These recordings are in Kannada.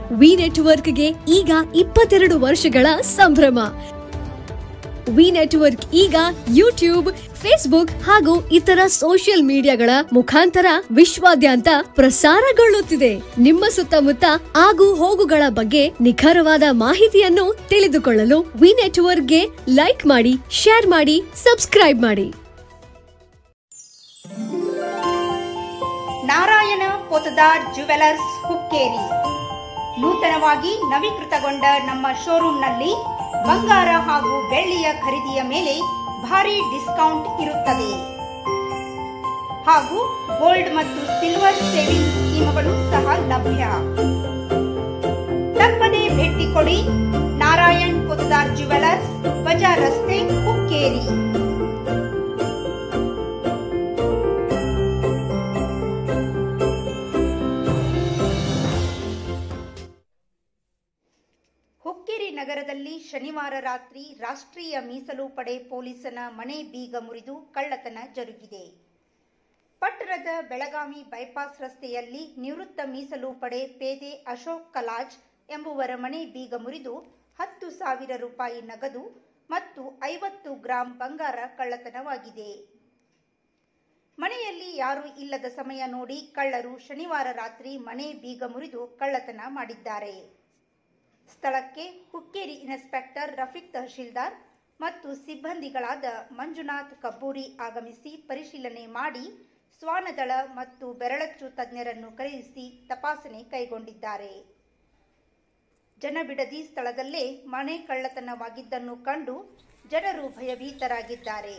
ವಿ ನೆಟ್ವರ್ಕ್ಗೆ ಈಗ ಇಪ್ಪತ್ತೆರಡು ವರ್ಷಗಳ ಸಂಭ್ರಮ ವಿ ನೆಟ್ವರ್ಕ್ ಈಗ ಯೂಟ್ಯೂಬ್ ಫೇಸ್ಬುಕ್ ಹಾಗೂ ಇತರ ಸೋಷಿಯಲ್ ಮೀಡಿಯಾಗಳ ಮುಖಾಂತರ ವಿಶ್ವಾದ್ಯಂತ ಪ್ರಸಾರಗೊಳ್ಳುತ್ತಿದೆ ನಿಮ್ಮ ಸುತ್ತಮುತ್ತ ಆಗು ಹೋಗುಗಳ ಬಗ್ಗೆ ನಿಖರವಾದ ಮಾಹಿತಿಯನ್ನು ತಿಳಿದುಕೊಳ್ಳಲು ವಿ ನೆಟ್ವರ್ಕ್ಗೆ ಲೈಕ್ ಮಾಡಿ ಶೇರ್ ಮಾಡಿ ಸಬ್ಸ್ಕ್ರೈಬ್ ಮಾಡಿ ನಾರಾಯಣ ಪೊತದಾರ್ ಜುವೆಲರ್ಸ್ ಹುಕ್ಕೇರಿ ನೂತನವಾಗಿ ನವೀಕೃತಗೊಂಡ ನಮ್ಮ ಶೋರೂಮ್ನಲ್ಲಿ ಬಂಗಾರ ಹಾಗೂ ಬೆಳ್ಳಿಯ ಖರೀದಿಯ ಮೇಲೆ ಭಾರಿ ಡಿಸ್ಕೌಂಟ್ ಇರುತ್ತದೆ ಹಾಗೂ ಗೋಲ್ಡ್ ಮತ್ತು ಸಿಲ್ವರ್ ಸೇವಿಂಗ್ ಸ್ಕೀಮ್ಗಳು ಸಹ ಲಭ್ಯ ತಪ್ಪದೇ ಭೇಟಿ ಕೊಡಿ ನಾರಾಯಣ್ ಪೊತದಾರ್ ಜುವೆಲರ್ಸ್ ಬಜಾರ್ ರಸ್ತೆ ಹುಕ್ಕೇರಿ ಹುಕ್ಕೇರಿ ನಗರದಲ್ಲಿ ಶನಿವಾರ ರಾತ್ರಿ ರಾಷ್ಟ್ರೀಯ ಮೀಸಲು ಪಡೆ ಪೊಲೀಸನ ಮನೆ ಬೀಗ ಮುರಿದು ಕಳ್ಳತನ ಜರುಗಿದೆ ಪಟ್ಟಣದ ಬೆಳಗಾವಿ ಬೈಪಾಸ್ ರಸ್ತೆಯಲ್ಲಿ ನಿವೃತ್ತ ಮೀಸಲು ಪಡೆ ಪೇದೆ ಅಶೋಕ್ ಕಲಾಜ್ ಎಂಬುವರ ಮನೆ ಬೀಗ ಮುರಿದು ಹತ್ತು ಸಾವಿರ ರೂಪಾಯಿ ನಗದು ಮತ್ತು ಐವತ್ತು ಗ್ರಾಂ ಬಂಗಾರ ಕಳ್ಳತನವಾಗಿದೆ ಮನೆಯಲ್ಲಿ ಯಾರೂ ಇಲ್ಲದ ಸಮಯ ನೋಡಿ ಕಳ್ಳರು ಶನಿವಾರ ರಾತ್ರಿ ಮನೆ ಬೀಗ ಮುರಿದು ಕಳ್ಳತನ ಮಾಡಿದ್ದಾರೆ ಸ್ಥಳಕ್ಕೆ ಹುಕ್ಕೇರಿ ಇನ್ಸ್ಪೆಕ್ಟರ್ ರಫೀಕ್ ತಹಶೀಲ್ದಾರ್ ಮತ್ತು ಸಿಬ್ಬಂದಿಗಳಾದ ಮಂಜುನಾಥ್ ಕಬ್ಬೂರಿ ಆಗಮಿಸಿ ಪರಿಶೀಲನೆ ಮಾಡಿ ಶ್ವಾನದಳ ಮತ್ತು ಬೆರಳಚ್ಚು ತಜ್ಞರನ್ನು ಕರೆಯಿಸಿ ತಪಾಸಣೆ ಕೈಗೊಂಡಿದ್ದಾರೆ ಜನಬಿಡದಿ ಸ್ಥಳದಲ್ಲೇ ಮನೆ ಕಳ್ಳತನವಾಗಿದ್ದನ್ನು ಕಂಡು ಜನರು ಭಯಭೀತರಾಗಿದ್ದಾರೆ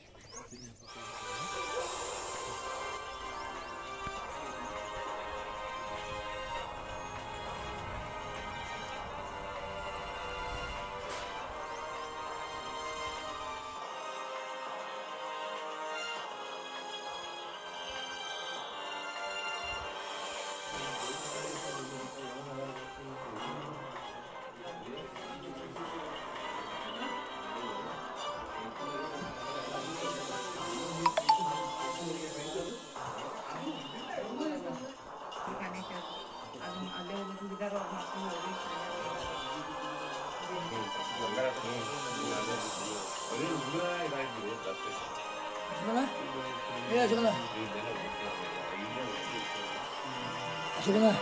Sekolah? Iya, sekolah. Sekolah.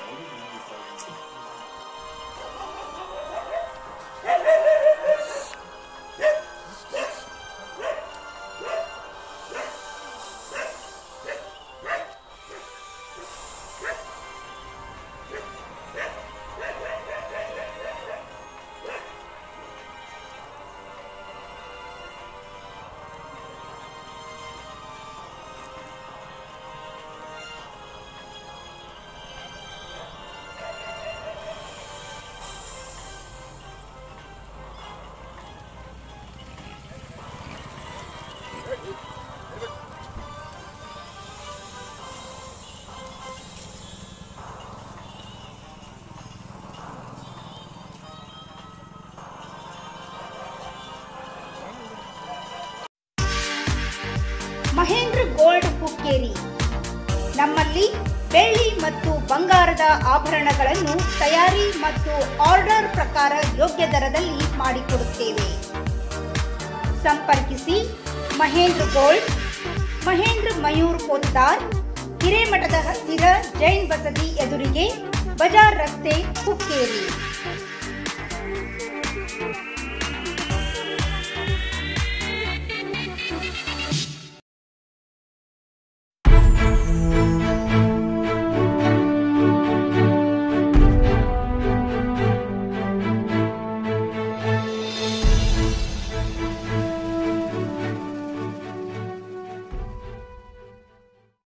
Mahendra Gold Hukkeri ನಮ್ಮಲ್ಲಿ ಬೆಳ್ಳಿ ಮತ್ತು ಬಂಗಾರದ ಆಭರಣಗಳನ್ನು ತಯಾರಿ ಮತ್ತು ಆರ್ಡರ್ ಪ್ರಕಾರ ಯೋಗ್ಯ ದರದಲ್ಲಿ ಮಾಡಿಕೊಡುತ್ತೇವೆ ಸಂಪರ್ಕಿಸಿ ಮಹೇಂದ್ರ ಗೋಲ್ಡ್ ಮಹೇಂದ್ರ ಮಯೂರ್ ಪೋದ್ದಾರ್ ಹಿರೇಮಠದ ಹತ್ತಿರ ಜೈನ್ ಬಸದಿ ಎದುರಿಗೆ ಬಜಾರ್ ರಸ್ತೆ ಹುಕ್ಕೇರಿ